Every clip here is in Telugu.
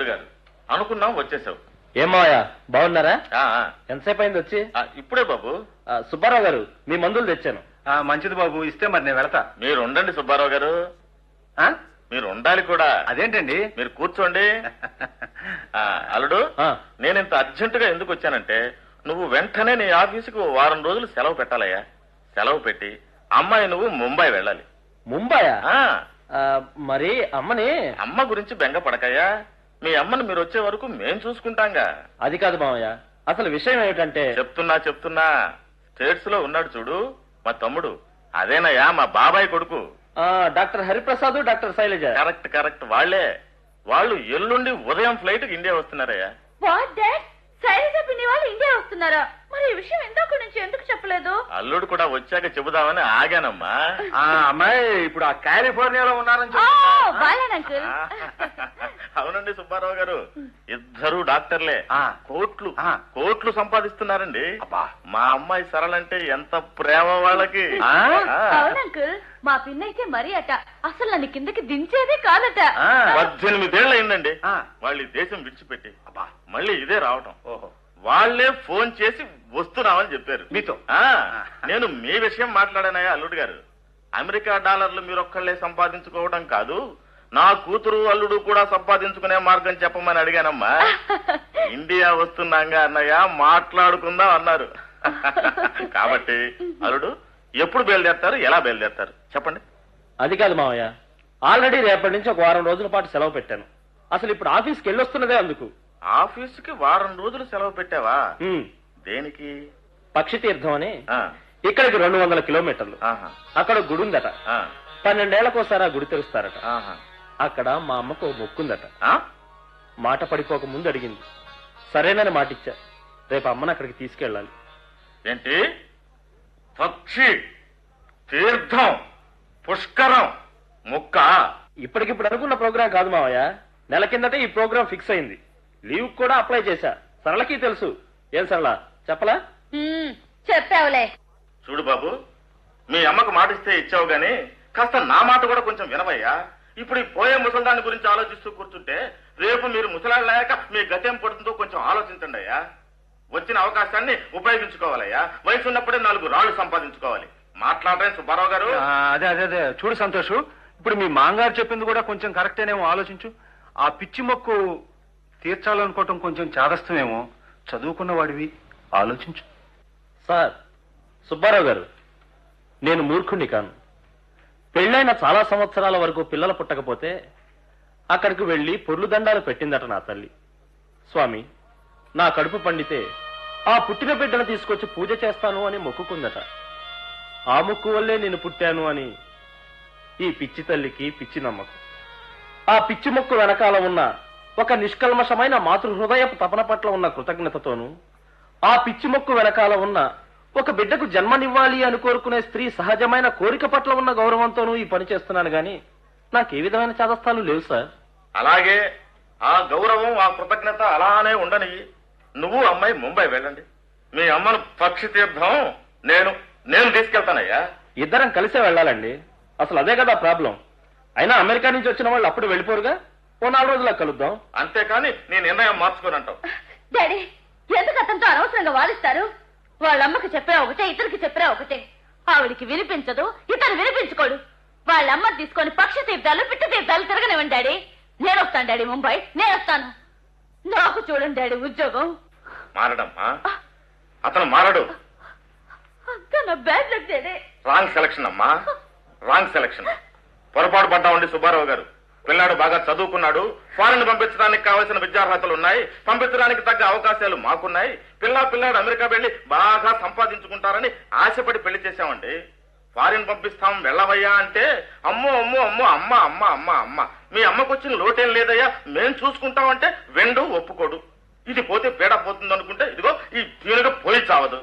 అల్లుడు గారు అనుకున్నాం వచ్చేసావు ఏమావయ్య బాగున్నారా ఆ, ఆ. ఎంతసేపు అయింది వచ్చి ఆ, ఇప్పుడే బాబు ఆ, సుబ్బారావు గారు మీ మందులు తెచ్చాను ఆ, మంచిది బాబు ఇస్తే మరి నేను వెళతా మీరు ఉండండి సుబ్బారావు గారు ఆ? మీరు ఉండాలి కూడా అదేంటండి మీరు కూర్చోండి ఆ, అల్లుడు ఆ, నేను ఇంత అర్జెంటుగా ఎందుకు వచ్చానంటే నువ్వు వెంటనే నీ ఆఫీసుకు ఓ వారం రోజులు సెలవు పెట్టాలయ్యా సెలవు పెట్టి అమ్మాయి నువ్వు ముంబై వెళ్ళాలి ముంబయా ఆ ఆ, మరి అమ్మని అమ్మ గురించి బెంగ పడకయ్యా మీ అమ్మని మీరు వచ్చే వరకు మేం చూసుకుంటాంగా అది కాదు మావయ్య అసలు విషయం ఏమిటంటే చెప్తున్నా చెప్తున్నా స్టేట్స్ లో ఉన్నాడు చూడు మా తమ్ముడు అదేనయ్యా మా బాబాయ్ కొడుకు ఆ, doctor Hariprasad doctor Shailaja correct correct వాళ్లే వాళ్ళు ఎల్లుండి ఉదయం ఫ్లైట్ కి ఇండియా వస్తున్నారయ్యా వాట్ డాడ్ శైలజ పిన్ని వాళ్ళు ఇండియా వస్తున్నారా మరి ఈ విషయం ఇందాక నుంచి ఎందుకు చెప్పలేదు అల్లుడు కూడా వచ్చాక చెబుదామని ఆగానమ్మా ఆ అమ్మాయి ఇప్పుడు ఆ కాలిఫోర్నియాలో ఉన్నారని ఓ చెప్పి బాలేన్ అంకుల్ అవునండి సుబ్బారావు గారు ఇద్దరు డాక్టర్లే ఆ. కోట్లు ఆ. కోట్లు సంపాదిస్తున్నారండి అబ్బా. మా అమ్మాయి సరళంటే ఎంత ప్రేమ వాళ్ళకి ఆ? ఆ. అవును అంకుల్ మా పిన్న అయితే మరీ అట అసలు నన్ను కిందకి దించేదే కాదట ఆ. పద్దెనిమిదేళ్ళు అయిందండి ఆ. వాళ్ళు ఈ దేశం విడిచిపెట్టి అబ్బా మళ్ళీ ఇదే రావటం ఓహో వాళ్ళే ఫోన్ చేసి వస్తున్నామని చెప్పారు మీతో? ఆ, నేను మీ విషయం మాట్లాడానయ్యా అల్లుడు గారు అమెరికా డాలర్లు మీరొక్కళ్ళే సంపాదించుకోవడం కాదు నా కూతురు అల్లుడు కూడా సంపాదించుకునే మార్గం చెప్పమని అడిగానమ్మా ఇండియా వస్తున్నాగా అన్నయ్య మాట్లాడుకుందాం అన్నారు కాబట్టి అల్లుడు ఎప్పుడు బయలుదేరతారు ఎలా బయలుదేరతారు చెప్పండి అది కాదు మావయ్య ఆల్రెడీ రేపటి నుంచి ఒక వారం రోజుల పాటు సెలవు పెట్టాను అసలు ఇప్పుడు ఆఫీస్కి వెళ్ళొస్తున్నదే అందుకు ఆఫీసుకి వారం రోజులు సెలవు పెట్టావా ఉమ్, దేనికి పక్షి తీర్థం అని ఆ, ఇక్కడికి రెండు వందల కిలోమీటర్లు ఆహా, అక్కడ గుడి ఉందట ఆ, పన్నెండేళ్లకోసారి ఆ గుడి తెరుస్తారట ఆహా. అక్కడ మా అమ్మకు ఓ మొక్కుందట ఆ? మాట పడిపోక ముందు అడిగింది సరేనని మాటిచ్చా రేపు అమ్మని అక్కడికి తీసుకెళ్ళాలి ఏంటి పక్షి తీర్థం పుష్కరం ముక్క ఇప్పటికిప్పుడు అనుకున్న ప్రోగ్రాం కాదు మావయ్య నెల కిందటే ఈ ప్రోగ్రాం ఫిక్స్ అయింది లీవ్ కూడా అప్లై చేశా సరళకి తెలుసు ఏం సరళ చెప్పలా మ్మ్, చెప్పావులే చూడు బాబు మీ అమ్మకు మాట ఇస్తే ఇచ్చావు గాని కాస్త నా మాట కూడా కొంచెం వినవయ్యా ఇప్పుడు ఈ పోయే ముసల్దాని గురించి ఆలోచిస్తూ కూర్చుంటే రేపు మీరు ముసలాళ్ళాక మీ గతేం పడుతుందో కొంచెం ఆలోచించండి అయ్యా వచ్చిన అవకాశాన్ని ఉపయోగించుకోవాలయ్యా వయసు ఉన్నప్పుడే నాలుగు రాళ్లు సంపాదించుకోవాలి మాట్లాడరే సుబ్బారావు గారు ఆ, అదే అదే అదే చూడు సంతోష్ ఇప్పుడు మీ మాంగారు చెప్పింది కూడా కొంచెం కరెక్టేనేమో ఆలోచించు ఆ పిచ్చి మొక్కు తీర్చాలనుకోవటం కొంచెం చాదస్తమేమో చదువుకున్న వాడివి ఆలోచించు సార్ సుబ్బారావు గారు నేను మూర్ఖుణ్ణి కాను పెళ్ళైన చాలా సంవత్సరాల వరకు పిల్లలు పుట్టకపోతే అక్కడికి వెళ్లి పొర్లు దండాలు పెట్టిందట నా తల్లి స్వామి నా కడుపు పండితే ఆ పుట్టిన బిడ్డను తీసుకొచ్చి పూజ చేస్తాను అని మొక్కుకుందట ఆ మొక్కు వల్లే నేను పుట్టాను అని ఈ పిచ్చి తల్లికి పిచ్చి నమ్మకం ఆ పిచ్చి మొక్కు వెనకాల ఉన్న ఒక నిష్కల్మషమైన మాతృహృదయపు తపన పట్ల ఉన్న కృతజ్ఞతతోనూ ఆ పిచ్చి మొక్కు వెనకాల ఉన్న ఒక బిడ్డకు జన్మనివ్వాలి అని కోరుకునే స్త్రీ సహజమైన కోరిక పట్ల ఉన్న గౌరవంతోనూ ఈ పని చేస్తున్నాను గాని నాకే విధమైన చాదస్తాలు లేవు సార్ అలాగే ఆ గౌరవం ఆ కృతజ్ఞత అలానే ఉండని నువ్వు అమ్మాయి ముంబై వెళ్ళండి మీ అమ్మను పక్షి తీర్థం నేను నేను తీసుకెళ్తానయ్యా ఇద్దరం కలిసే వెళ్ళాలండి అసలు అదే కదా ప్రాబ్లం అయినా అమెరికా నుంచి వచ్చిన వాళ్ళు అప్పుడు వెళ్ళిపోరుగా ఓ నాలుగు రోజులకు కలుద్దాం అంతేకాని నీ నిర్ణయం మార్చుకోనంటావు డాడీ ఎందుకు అతనితో అనవసరంగా వాదిస్తారు వాళ్ళమ్మకి చెప్పే ఒకటే ఇతనికి చెప్పే ఒకటే ఆవిడికి వినిపించదు ఇతను వినిపించుకోడు వాళ్ళమ్మ తీసుకొని పక్షి తీర్థాలు పిట్ట తీర్థాలు తిరగనివ్వండి డాడీ నేను వస్తాను డాడీ ముంబై నేను వస్తాను నాకు చూడండి డాడీ ఉద్యోగం మారడమ్మా అతను మారడు అంతా నా bad luck daddy wrong selection అమ్మా రాంగ్ సెలక్షన్ పొరపాటు పడ్డామండి సుబ్బారావు గారు పిల్లాడు బాగా చదువుకున్నాడు ఫారెన్ పంపించడానికి కావలసిన విద్యార్హతలు ఉన్నాయి పంపించడానికి తగ్గ అవకాశాలు మాకున్నాయి పిల్ల పిల్లాడు అమెరికా వెళ్లి బాగా సంపాదించుకుంటారని ఆశపడి పెళ్లి చేశామండి ఫారిన్ పంపిస్తాం వెళ్ళవయ్యా అంటే అమ్మో అమ్మో అమ్మో అమ్మ అమ్మ అమ్మ అమ్మ మీ అమ్మకు వచ్చిన లోటేం లేదయ్యా మేం చూసుకుంటామంటే వెండు ఒప్పుకోడు ఇది పోతే పీడ పోతుంది అనుకుంటే ఇదిగో ఈ పీనుగ పోయి చావదు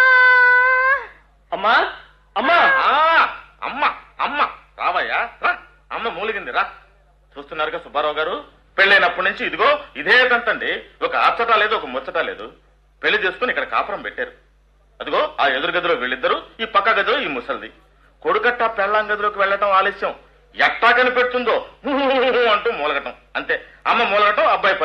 అమ్మా అమ్మా ఆ, అమ్మ అమ్మ రావయ్యా రా అమ్మ మూలిగింది రా చూస్తున్నారుగా సుబ్బారావు గారు పెళ్ళైనప్పటి నుంచి ఇదిగో ఇదే తంతండి ఒక అచ్చట లేదు ఒక ముచ్చట లేదు పెళ్లి చేసుకుని ఇక్కడ కాపురం పెట్టారు అదిగో ఆ ఎదురు గదిలో వీళ్ళిద్దరు ఈ పక్క గదిలో ఈ ముసల్ది కొడుకట్ట పెళ్ళాం గదిలోకి వెళ్ళటం ఆలస్యం ఎట్టా కనిపెడుతుందో అంటూ మూలగటం అంతే అమ్మ మూలగటం అబ్బాయి